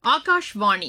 ஆகாஷ்வாணி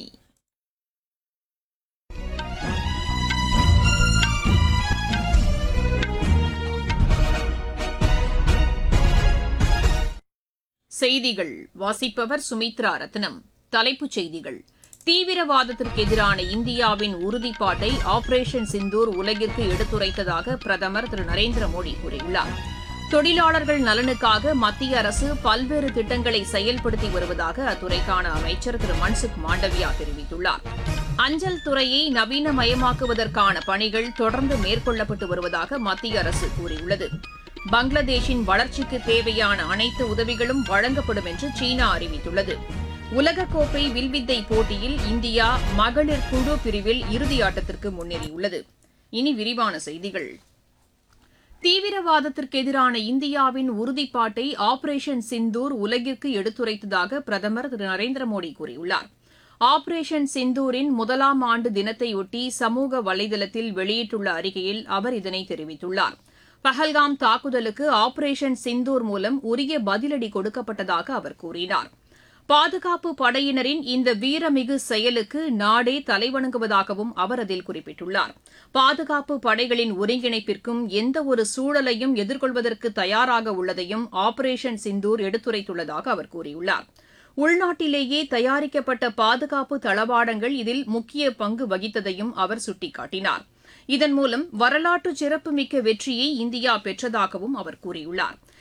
செய்திகள் வாசிப்பவர் சுமித்ரா ரத்னம் தலைப்புச் செய்திகள் தீவிரவாதத்திற்கு எதிரான இந்தியாவின் உறுதிப்பாட்டை ஆபரேஷன் சிந்தூர் உலகிற்கு எடுத்துரைத்ததாக பிரதமர் திரு நரேந்திர மோடி கூறியுள்ளார் தொழிலாளர்கள் நலனுக்காக மத்திய அரசு பல்வேறு திட்டங்களை செயல்படுத்தி வருவதாக அத்துறைக்கான அமைச்சர் திரு மன்சுக் மாண்டவியா தெரிவித்துள்ளார் அஞ்சல் துறையை நவீனமயமாக்குவதற்கான பணிகள் தொடர்ந்து மேற்கொள்ளப்பட்டு வருவதாக மத்திய அரசு கூறியுள்ளது பங்களாதேஷின் வளர்ச்சிக்கு தேவையான அனைத்து உதவிகளும் வழங்கப்படும் என்று சீனா அறிவித்துள்ளது உலகக்கோப்பை வில்வித்தை போட்டியில் இந்தியா மகளிர் குழு பிரிவில் இறுதியாட்டத்திற்கு முன்னேறியுள்ளது இனி விரிவான செய்திகள் தீவிரவாதத்திற்கு எதிரான இந்தியாவின் உறுதிப்பாட்டை ஆபரேஷன் சிந்தூர் உலகிற்கு எடுத்துரைத்ததாக பிரதமர் திரு நரேந்திர மோடி கூறியுள்ளார் ஆபரேஷன் சிந்தூரின் முதலாம் ஆண்டு தினத்தையொட்டி சமூக வலைதளத்தில் வெளியிட்டுள்ள அறிக்கையில் அவர் இதனை தெரிவித்துள்ளார் பஹல்காம் தாக்குதலுக்கு ஆபரேஷன் சிந்தூர் மூலம் உரிய பதிலடி கொடுக்கப்பட்டதாக அவர் கூறினார் பாதுகாப்பு படையினரின் இந்த வீரமிகு செயலுக்கு நாடே தலைவணங்குவதாகவும் அவர் அதில் குறிப்பிட்டுள்ளார் பாதுகாப்பு படைகளின் ஒருங்கிணைப்பிற்கும் எந்தவொரு சூழலையும் எதிர்கொள்வதற்கு தயாராக உள்ளதையும் ஆபரேஷன் சிந்தூர் எடுத்துரைத்துள்ளதாக அவர் கூறியுள்ளார் உள்நாட்டிலேயே தயாரிக்கப்பட்ட பாதுகாப்பு தளவாடங்கள் இதில் முக்கிய பங்கு வகித்ததையும் அவர் சுட்டிக்காட்டினார் இதன் மூலம் வரலாற்று சிறப்புமிக்க வெற்றியை இந்தியா பெற்றதாகவும் அவர் கூறியுள்ளார்